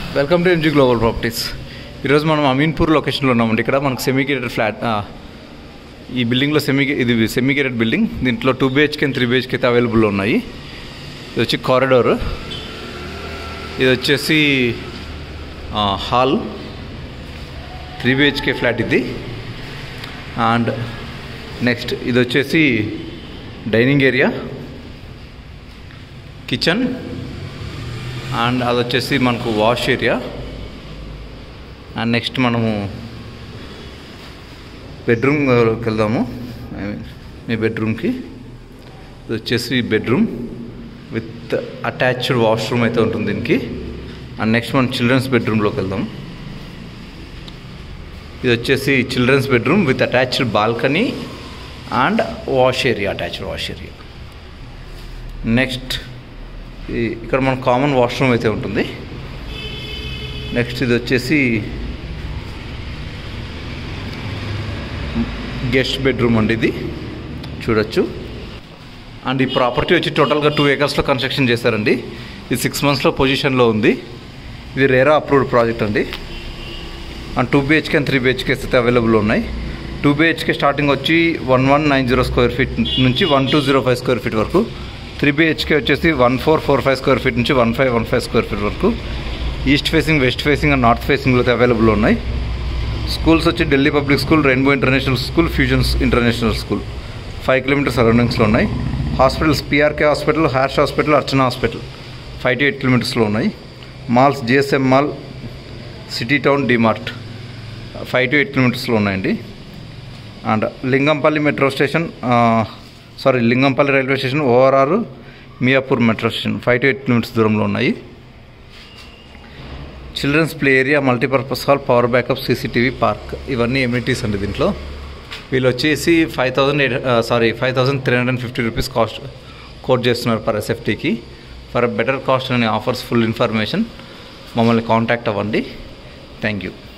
welcome to MG global properties ఈరోజు మనం అమీన్పూర్ లొకేషన్లో ఉన్నామండి ఇక్కడ మనకు సెమీగేటెడ్ ఫ్లాట్ ఆ, ఈ బిల్డింగ్లో సెమీ ఇది సెమీగేటెడ్ బిల్డింగ్ దీంట్లో two BHK and three BHK అయితే అవైలబుల్లో ఉన్నాయి ఇది వచ్చి కారిడోర్ ఇది వచ్చేసి ఆ, హాల్ త్రీ బిహెచ్కే ఫ్లాట్ ఇది అండ్ నెక్స్ట్ ఇది వచ్చేసి డైనింగ్ ఏరియా కిచెన్ అండ్ అది వచ్చేసి మనకు వాష్ ఏరియా అండ్ నెక్స్ట్ మనము బెడ్రూమ్కి వెళ్దాము ఐ మీన్ మీ బెడ్రూమ్కి ఇది వచ్చేసి బెడ్రూమ్ విత్ అటాచ్డ్ వాష్రూమ్ అయితే ఉంటుంది దీనికి అండ్ నెక్స్ట్ మనం చిల్డ్రన్స్ బెడ్రూమ్లోకి వెళ్దాం ఇది వచ్చేసి children's bedroom with attached balcony and wash area attached wash area next ఈ- ఇక్కడ మన కామన్ వాష్రూమ్ అయితే ఉంటుంది నెక్స్ట్ ఇది వచ్చేసి గెస్ట్ బెడ్రూమ్ అండి ఇది చూడొచ్చు అండ్ ఈ ప్రాపర్టీ వచ్చి టోటల్గా టూ ఏకర్స్లో కన్స్ట్రక్షన్ చేశారండి ఇది సిక్స్ మంత్స్లో పొజిషన్లో ఉంది ఇది రేరా అప్రూవ్డ్ ప్రాజెక్ట్ అండి and two BHK and three BHKs అయితే అవైలబుల్ ఉన్నాయి టూ బిహెచ్కే స్టార్టింగ్ వచ్చి one one nine zero square feet నుంచి one two zero five square feet వరకు త్రీ బిహెచ్కే వచ్చేసి one four four five square feet నుంచి one five one five square feet వరకు east facing west facing and north ఫేసింగ్లో అయితే available ఉన్నాయి schools వచ్చి Delhi public school rainbow international school fusions international school five kilometres సరౌండింగ్స్లో ఉన్నాయి hospitals PRK hospital Harsh hospital Archana hospital five to eight కిలోమీటర్స్లో ఉన్నాయి malls GSM mall city town DMart five to eight కిలోమీటర్స్లో ఉన్నాయండి and Lingampalli metro station sorry Lingampalli railway station ORR Miyapur metro station five to eight kilometres దూరంలో ఉన్నాయి children's play area multipurpose hall power backup CCTV park ఇవన్నీ amenities అండి దీంట్లో వీళ్ళు వచ్చేసి five thousand eight sorry five thousand three hundred and fifty rupees cost quote చేస్తున్నారు per ఎస్ఎఫ్టీకి for better cost అనే ఆఫర్స్ ఫుల్ ఇన్ఫర్మేషన్ మమ్మల్ని కాంటాక్ట్ అవ్వండి థ్యాంక్ యూ